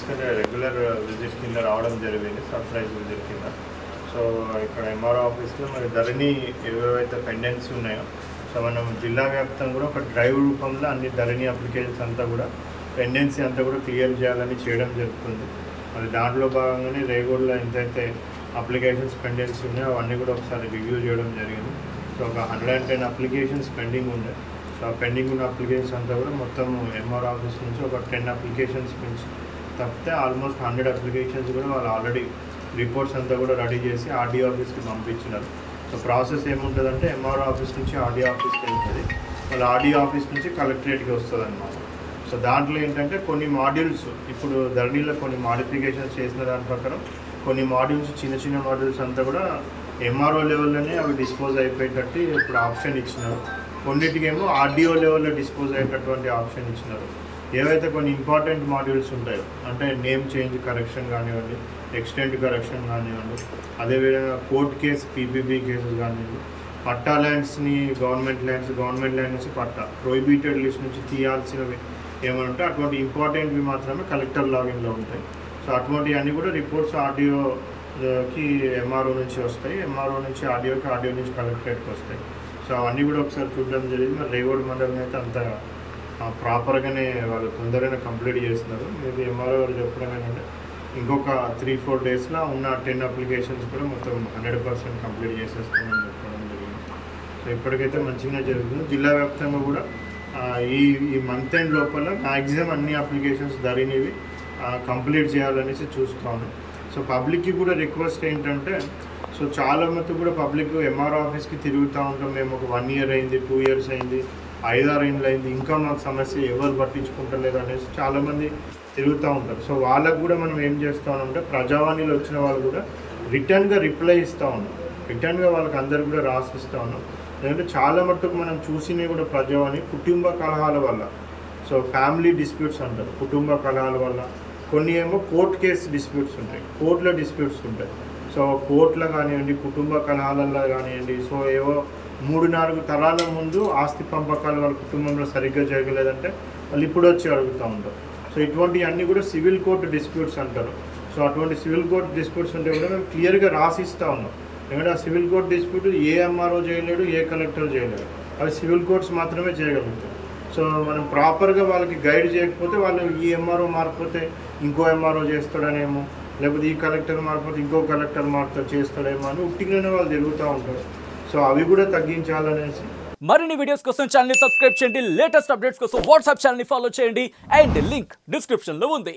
ఆఫీస్కి regular visit కింద రావడం జరిగింది సర్ప్రైజ్ విజిట్ కింద సో ఇక్కడ ఎంఆర్ఓ ఆఫీస్లో మరి ధరణి ఏవేవైతే పెండెన్సీ ఉన్నాయో సో మనం జిల్లా వ్యాప్తంగా కూడా ఒక డ్రైవ్ రూపంలో అన్ని ధరణి అప్లికేషన్స్ అంతా కూడా పెండెన్సీ అంతా కూడా క్లియర్ చేయాలని చేయడం జరుగుతుంది మరి దాంట్లో భాగంగానే రేగూడలో ఎంతైతే అప్లికేషన్స్ పెండెన్సీ ఉన్నాయో అవన్నీ కూడా ఒకసారి రివ్యూ చేయడం జరిగింది సో ఒక hundred and ten applications pending ఉన్నాయి సో ఆ పెండింగ్ ఉన్న అప్లికేషన్స్ అంతా కూడా మొత్తం ఎంఆర్ ఆఫీస్ నుంచి ఒక టెన్ అప్లికేషన్స్ నుంచి తప్పితే ఆల్మోస్ట్ హండ్రెడ్ అప్లికేషన్స్ కూడా వాళ్ళు ఆల్రెడీ రిపోర్ట్స్ అంతా కూడా రెడీ చేసి ఆర్డీఓ ఆఫీస్కి పంపించినారు సో ప్రాసెస్ ఏముంటుందంటే ఎంఆర్ ఆఫీస్ నుంచి ఆర్డీఓ ఆఫీస్కి వెళ్తుంది వాళ్ళ ఆర్డీఓ ఆఫీస్ నుంచి కలెక్టరేట్కి వస్తుంది అనమాట సో దాంట్లో ఏంటంటే కొన్ని మాడ్యూల్స్ ఇప్పుడు ధరణిలో కొన్ని మాడిఫికేషన్స్ చేసిన దాని ప్రకారం కొన్ని మాడ్యూల్స్ చిన్న చిన్న మాడ్యూల్స్ అంతా కూడా ఎంఆర్ఓ లెవెల్లోనే అవి డిస్పోజ్ అయిపోయేటట్టు ఇప్పుడు ఆప్షన్ ఇచ్చినారు కొన్నిటికేమో ఆర్డీఓ లెవెల్లో డిస్పోజ్ అయ్యేటటువంటి ఆప్షన్ ఇచ్చినారు ఏవైతే కొన్ని ఇంపార్టెంట్ మాడ్యూల్స్ ఉంటాయో అంటే నేమ్ చేంజ్ కరెక్షన్ కానివ్వండి ఎక్స్టెంట్ కరెక్షన్ కానివ్వండి అదేవిధంగా కోర్ట్ కేసు పీపీబీ కేసెస్ కానివ్వండి పట్టా ల్యాండ్స్ని గవర్నమెంట్ ల్యాండ్స్ గవర్నమెంట్ ల్యాండ్ నుంచి పట్టా ప్రొహిబిటెడ్ లిస్ట్ నుంచి తీయాల్సినవి ఏమైనా ఉంటే అటువంటి ఇంపార్టెంట్వి మాత్రమే కలెక్టర్ లాగిన్లో ఉంటాయి సో అటువంటివి అన్నీ కూడా రిపోర్ట్స్ ఆర్డీఓకి ఎంఆర్ఓ నుంచి వస్తాయి ఎంఆర్ఓ నుంచి ఆర్డీఓకి ఆర్డీఓ నుంచి కలెక్టరేట్కి వస్తాయి సో అవన్నీ కూడా ఒకసారి చూడడం జరిగింది మరి రేగోడ్ మండలం అయితే అంత ప్రాపర్గానే వాళ్ళు తొందరగానే కంప్లీట్ చేస్తున్నారు మేబీ ఎంఆర్ఓ గారు చెప్పడం ఏంటంటే ఇంకొక త్రీ ఫోర్ డేస్లో ఉన్న టెన్ అప్లికేషన్స్ కూడా మొత్తం హండ్రెడ్ పర్సెంట్ కంప్లీట్ చేసేస్తామని చెప్పడం జరిగింది సో ఇప్పటికైతే మంచిగా జరుగుతుంది జిల్లా వ్యాప్తంగా కూడా ఆ, ఈ ఈ మంత్ ఎండ్ లోపల మ్యాక్సిమం అన్ని అప్లికేషన్స్ ధరినివి కంప్లీట్ చేయాలనేసి చూస్తాను సో పబ్లిక్కి కూడా రిక్వెస్ట్ ఏంటంటే సో చాలా మటుకు కూడా పబ్లిక్ ఎంఆర్ ఆఫీస్కి తిరుగుతూ ఉంటాం మేము ఒక వన్ ఇయర్ అయింది టూ ఇయర్స్ అయింది ఐదారు ఏళ్ళు అయింది ఇంకా మాకు సమస్య ఎవరు పట్టించుకుంటలేరు అనేసి చాలామంది తిరుగుతూ ఉంటారు సో వాళ్ళకు కూడా మనం ఏం చేస్తామంటే ప్రజావాణిలో వచ్చిన వాళ్ళు కూడా రిటర్న్గా రిప్లై ఇస్తూ ఉన్నాం రిటర్న్గా వాళ్ళకి అందరు కూడా రాసిస్తూ ఉన్నాం ఎందుకంటే చాలా మట్టుకు మనం చూసినవి కూడా ప్రజావాణి కుటుంబ కలహాల వల్ల సో ఫ్యామిలీ డిస్ప్యూట్స్ అంటారు కుటుంబ కలహాల వల్ల కొన్ని ఏమో కోర్ట్ కేసు డిస్ప్యూట్స్ ఉంటాయి కోర్టులో డిస్ప్యూట్స్ ఉంటాయి సో కోర్టులో కానివ్వండి కుటుంబ కలహాలలో కానివ్వండి సో ఏవో మూడు నాలుగు తరాల ముందు ఆస్తి పంపకాలు వాళ్ళ కుటుంబంలో సరిగ్గా జరగలేదంటే వాళ్ళు ఇప్పుడు వచ్చి అడుగుతూ ఉంటారు సో ఇటువంటి అన్నీ కూడా సివిల్ కోర్టు డిస్ప్యూట్స్ అంటారు సో అటువంటి సివిల్ కోర్టు డిస్ప్యూట్స్ ఉంటే కూడా మేము క్లియర్గా రాసిస్తూ ఉన్నాం ఎందుకంటే ఆ సివిల్ కోర్ట్ డిస్ప్యూట్ ఏ ఎంఆర్ఓ చేయలేడు ఏ కలెక్టర్ చేయలేడు అవి సివిల్ కోర్ట్స్ మాత్రమే చేయగలుగుతారు సో మనం ప్రాపర్గా వాళ్ళకి గైడ్ చేయకపోతే వాళ్ళు ఈ ఎంఆర్ఓ మారిపోతే ఇంకో ఎంఆర్ఓ చేస్తాడనేమో లేకపోతే ఈ కలెక్టర్ మారిపోతే ఇంకో కలెక్టర్ మారితో చేస్తాడేమో అని ఉట్టిగానే వాళ్ళు తిరుగుతూ ఉంటారు సో అవి కూడా తగ్గించాలనేసి మరిన్ని వీడియోస్ కోసం ఛానల్ ని సబ్స్క్రైబ్ చేయండి లేటెస్ట్ అప్డేట్స్ కోసం వాట్సాప్ ఛానల్ ని ఫాలో చేయండి అండ్ లింక్ డిస్క్రిప్షన్ లో ఉంది